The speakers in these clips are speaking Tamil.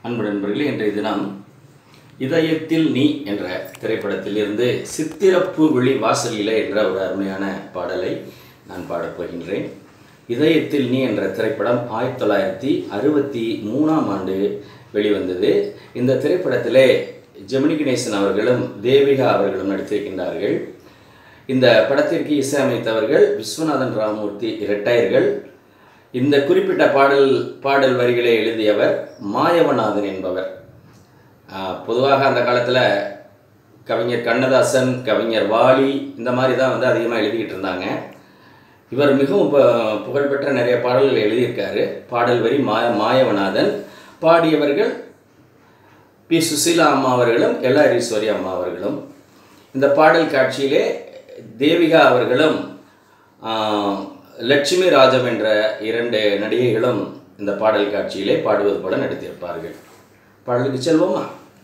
அன்பு நண்பர்களே இன்றைய தினம் இதயத்தில் நீ என்ற திரைப்படத்திலிருந்து சித்திரப்பு விழி வாசலிலே என்ற ஒரு அருமையான பாடலை நான் பாடப் போகின்றேன் இதயத்தில் நீ என்ற திரைப்படம் ஆயிரத்தி தொள்ளாயிரத்தி அறுபத்தி மூணாம் ஆண்டு வெளிவந்தது இந்த திரைப்படத்திலே ஜெமினி கணேசன் அவர்களும் தேவிகா அவர்களும் நடித்திருக்கின்றார்கள் இந்த படத்திற்கு இசையமைத்தவர்கள் விஸ்வநாதன் ராமமூர்த்தி இரட்டையர்கள் இந்த குறிப்பிட்ட பாடல் பாடல் வரிகளை எழுதியவர் மாயவநாதன் என்பவர் ஆஹ் பொதுவாக அந்த காலத்தில் கவிஞர் கண்ணதாசன் கவிஞர் வாலி இந்த மாதிரி தான் வந்து அதிகமாக எழுதிக்கிட்டு இருந்தாங்க இவர் மிகவும் பு- புகழ்பெற்ற நிறைய பாடல்கள் எழுதியிருக்காரு பாடல் வரி மாய மாயவநாதன் பாடியவர்கள் பி சுசீலா அம்மா அவர்களும் எல்ஆர் ஈஸ்வரி அம்மா அவர்களும் இந்த பாடல் காட்சியிலே தேவிகா அவர்களும் ஆஹ், லட்சுமி ராஜம் என்ற இரண்டு நடிகைகளும் இந்த பாடல் காட்சியிலே பாடுவது போல நடித்திருப்பார்கள் பாடலுக்கு செல்வோமா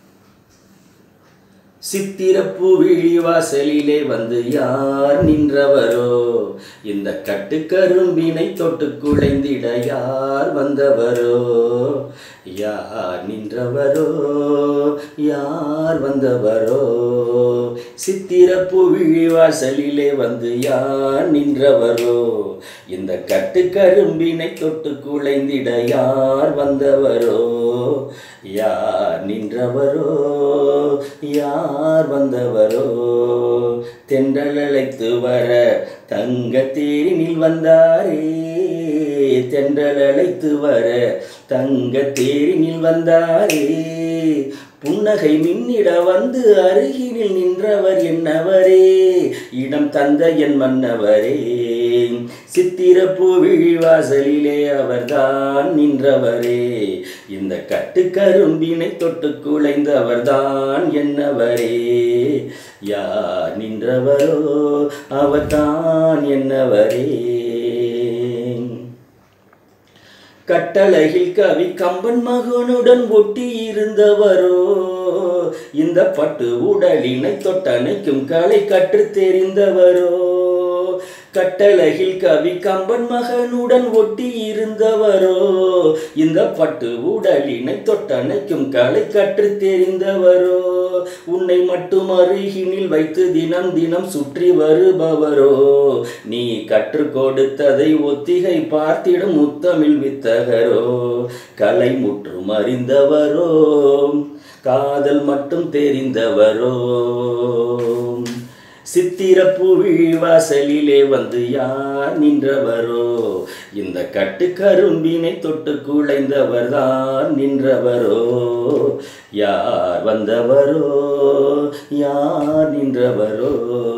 சித்திரப்பூ விழி வாசலிலே வந்து யார் நின்றவரோ இந்த கட்டுக்கரும்பினை தொட்டு குழைந்திட யார் வந்தவரோ யார் நின்றவரோ யார் வந்தவரோ சித்திரப்பூ விழி வாசலிலே வந்து யார் நின்றவரோ இந்த கட்டுக்கரும்பினை தொட்டு குழைந்திட யார் வந்தவரோ யார் நின்றவரோ யார் வந்தவரோ தென்றல் அழைத்து வர தங்க தேரினில் வந்தாரே தென்றல் அழைத்து வர தங்க தேரினில் வந்தாரே புன்னகை மின்னிட வந்து அருகினில் நின்றவர் என்னவரே இடம் தந்த என் மன்னவரே சித்திரப்பூ விழிவாசலிலே அவர்தான் நின்றவரே இந்த கட்டுக்கரும்பினை தொட்டு குலைந்தவர்தான் என்னவரே யார் நின்றவரோ அவர்தான் என்னவரே கட்டழகில் கவி கம்பன் மகனுடன் ஒட்டி இருந்தவரோ இந்த பட்டு உடலினை தொட்டணைக்கும் கலை கற்றுத் தெரிந்தவரோ கட்டழகில் கவி கம்பன் மகனுடன் ஒட்டி இருந்தவரோ இந்த பட்டு உடலினை தொட்டணைக்கும் கலை கற்றுத் தெரிந்தவரோ உன்னை மட்டும் அருகினில் வைத்து தினம் தினம் சுற்றி வருபவரோ நீ கற்றுக் கொடுத்ததை ஒத்திகை பார்த்திடும் முத்தமிழ் வித்தகரோ கலை முற்றும் அறிந்தவரோ காதல் மட்டும் தெரிந்தவரோ சித்திரப்பூ வாசலிலே வந்து யார் நின்றவரோ இந்த கட்டு கரும்பினை தொட்டு குழைந்தவர்தான் நின்றவரோ யார் வந்தவரோ யார் நின்றவரோ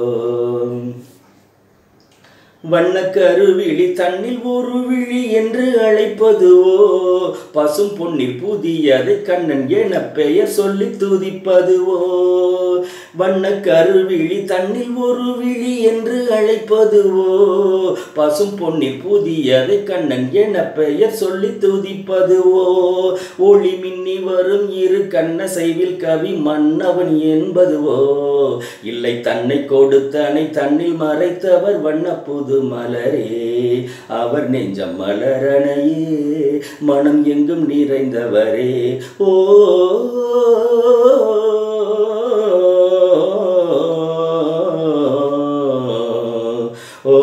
வண்ணக்கருவிழி தன்னில் ஒரு விழி என்று அழைப்பதுவோ பசும் பொன்னில் புதியதை கண்ணன் என பெயர் சொல்லி துதிப்பதுவோ வண்ணக்கருவிழி தன்னில் ஒரு விழி என்று அழைப்பதுவோ பசும் பொன்னில் புதியதை கண்ணன் என பெயர் சொல்லி துதிப்பதுவோ ஒளி மின்னி வரும் இரு கண்ணசைவில் கவி மன்னவன் என்பதுவோ இல்லை தன்னை கொடுத்தனை தன்னில் மறைத்தவர் வண்ண புது மலரே அவர் நெஞ்சம் மலரணையே மனம் எங்கும் நிறைந்தவரே ஓ ஓ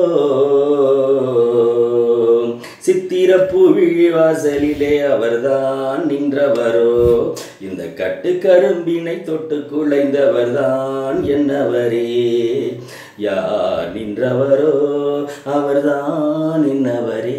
சித்திரப்பூ வாசலிலே அவர்தான் நின்றவரோ இந்த கட்டு கரும்பினை தொட்டு குலைந்தவர்தான் என்னவரே யார் நின்றவரோ அவர்தான் என்னவரே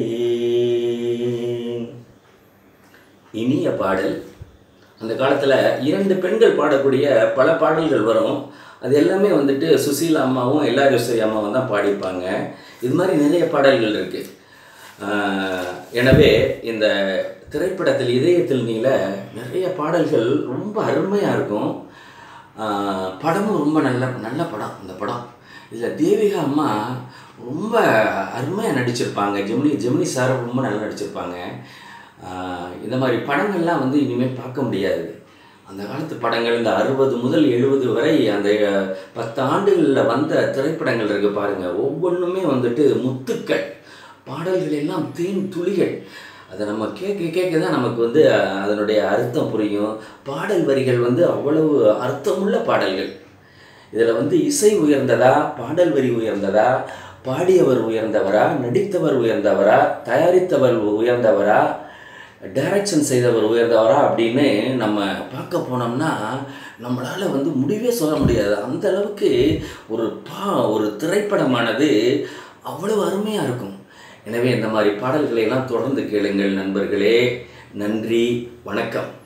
இனிய பாடல் அந்த காலத்தில் இரண்டு பெண்கள் பாடக்கூடிய பல பாடல்கள் வரும் அது எல்லாமே வந்துட்டு சுசீலா அம்மாவும் எல்ஆர் யோசரி அம்மாவும் தான் பாடியிருப்பாங்க இது மாதிரி நிறைய பாடல்கள் இருக்குது எனவே இந்த திரைப்படத்தில் இதயத்தில் நீல நிறைய பாடல்கள் ரொம்ப அருமையாக இருக்கும் ஆஹ் படமும் ரொம்ப நல்ல நல்ல படம் இந்த படம் இதில் தேவிகா அம்மா ரொம்ப அருமையாக நடிச்சிருப்பாங்க ஜெமினி ஜெமினி சார் ரொம்ப நல்லா நடிச்சிருப்பாங்க ஆஹ் இந்த மாதிரி படங்கள்லாம் வந்து இனிமேல் பார்க்க முடியாது அந்த காலத்து படங்கள் இந்த அறுபது முதல் எழுபது வரை அந்த பத்து ஆண்டுகளில் வந்த திரைப்படங்கள் இருக்கு பாருங்க ஒவ்வொன்றுமே வந்துட்டு முத்துக்கள் பாடல்கள் எல்லாம் தேன் துளிகள் அதை நம்ம கேட்க கேட்க தான் நமக்கு வந்து அஹ், அதனுடைய அர்த்தம் புரியும் பாடல் வரிகள் வந்து அவ்வளவு அர்த்தமுள்ள பாடல்கள் இதில் வந்து இசை உயர்ந்ததா பாடல் வரி உயர்ந்ததா பாடியவர் உயர்ந்தவரா நடித்தவர் உயர்ந்தவரா தயாரித்தவர் உயர்ந்தவரா டைரக்ஷன் செய்தவர் உயர்ந்தவரா அப்படின்னு நம்ம பார்க்க போனோம்னா நம்மளால் வந்து முடிவே சொல்ல முடியாது அந்த அளவுக்கு ஒரு பா ஒரு திரைப்படமானது அவ்வளவு அருமையாக இருக்கும் எனவே இந்த மாதிரி பாடல்களை எல்லாம் தொடர்ந்து கேளுங்கள் நண்பர்களே நன்றி வணக்கம்